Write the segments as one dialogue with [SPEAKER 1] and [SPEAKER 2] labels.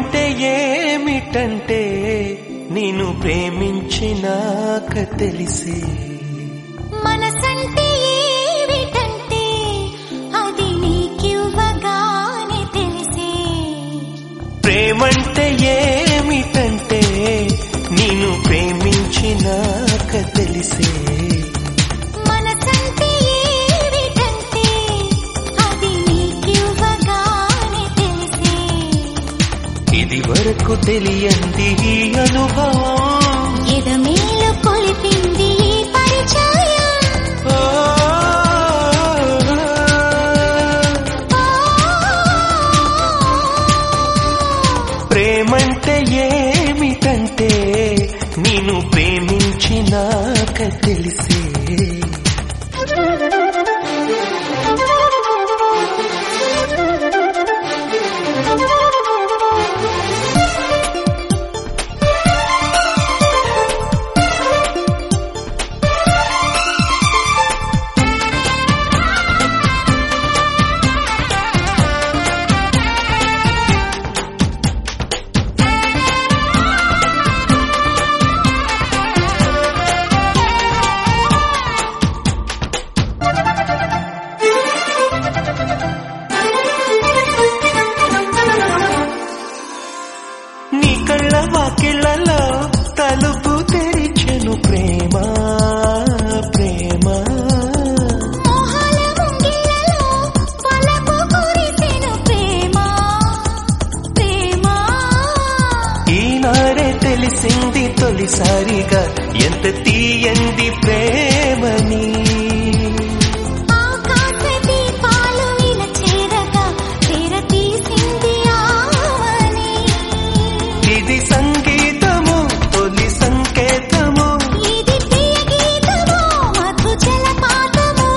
[SPEAKER 1] ప్రేమంటే ఏమిటంటే నేను ప్రేమించినాక తెలిసే
[SPEAKER 2] మనసంటే ఏమిటంటే అది నీకివ్వగానే తెలిసే
[SPEAKER 1] ప్రేమంటే ఏమిటంటే నేను ప్రేమించినాక తెలిసే
[SPEAKER 2] మనసంటే ఏమిటంటే అది నీకివ్వగానే తెలిసే
[SPEAKER 1] ఇది వరకు తెలియంది ఈ అనుభవం
[SPEAKER 2] ఎదమేలు కొలిపింది ఈ పరిచయం
[SPEAKER 1] ఓ, ప్రేమంటే ఏమిటంటే నేను ప్రేమించినాక తెలిసే నీ కళ్ళ వాకిళ్ళలో తలుపు తెరిచెను ప్రేమ ప్రేమ
[SPEAKER 2] మోహాల ముంగిళ్ళలో వలపు కురిసెను ప్రేమ ప్రేమ
[SPEAKER 1] ఈనాడే తెలిసింది తొలిసారిగా ఎంత తీయంది ప్రేమని
[SPEAKER 2] ఆకాశ దీపాలు ఇలా చేరగా తెరతీసింది ఆవని
[SPEAKER 1] ఇది సంగీతము తొలి సంకేతము
[SPEAKER 2] ఇది ప్రియ గీతము మధు జలపాతము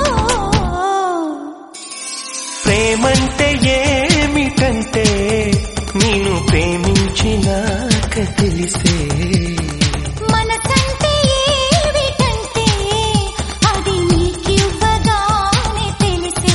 [SPEAKER 1] ప్రేమంటే ఏమిటంటే నేను ప్రేమించినాక తెలిసే
[SPEAKER 2] మనసంటే ఏమిటంటే అది నీకివ్వగానే తెలిసే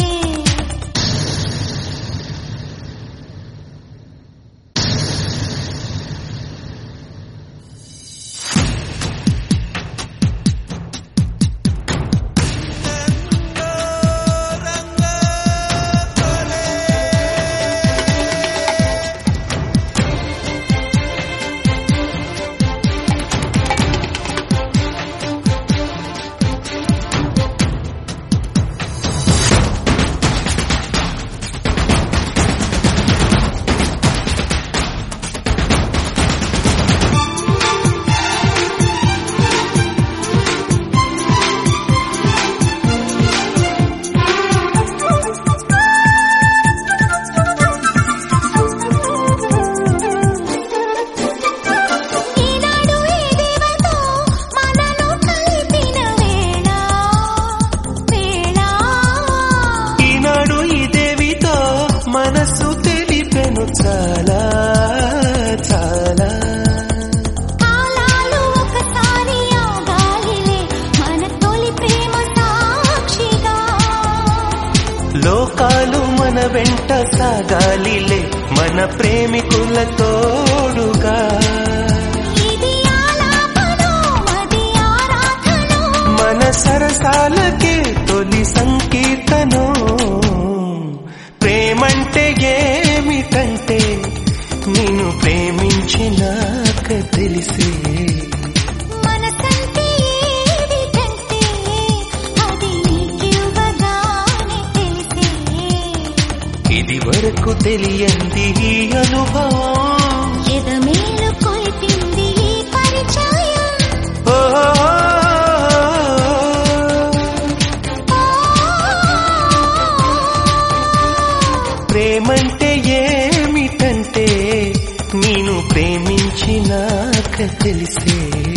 [SPEAKER 2] ఈనాడు ఈ దేవతో మనను కలిపిన వేళ వేళ
[SPEAKER 1] ఈనాడు ఈ దేవితో మనసు తెలిపెను చాలా చాలా
[SPEAKER 2] కాలాలు ఒకసారి ఆగాలిలే మన తొలి ప్రేమ సాక్షిగా
[SPEAKER 1] లోకాలు మన వెంట సాగాలిలే మన ప్రేమికుల తోడుగా
[SPEAKER 2] ఇది ఆలాపనో మది ఆరాధనో
[SPEAKER 1] మన సరసాలకే తొలి సంకీర్తనో ప్రేమంటే ఏమిటంటే నేను ప్రేమించినాక తెలిసే
[SPEAKER 2] మనసంటే ఏమిటంటే అది నీకివ్వగానే తెలిసే
[SPEAKER 1] ఇది వరకు తెలియంది ఈ అనుభవం
[SPEAKER 2] ఎదమేలు కొలిపింది ఈ పరిచయం
[SPEAKER 1] ఓ, ప్రేమంటే ఏమిటంటే నేను ప్రేమించినాక తెలిసే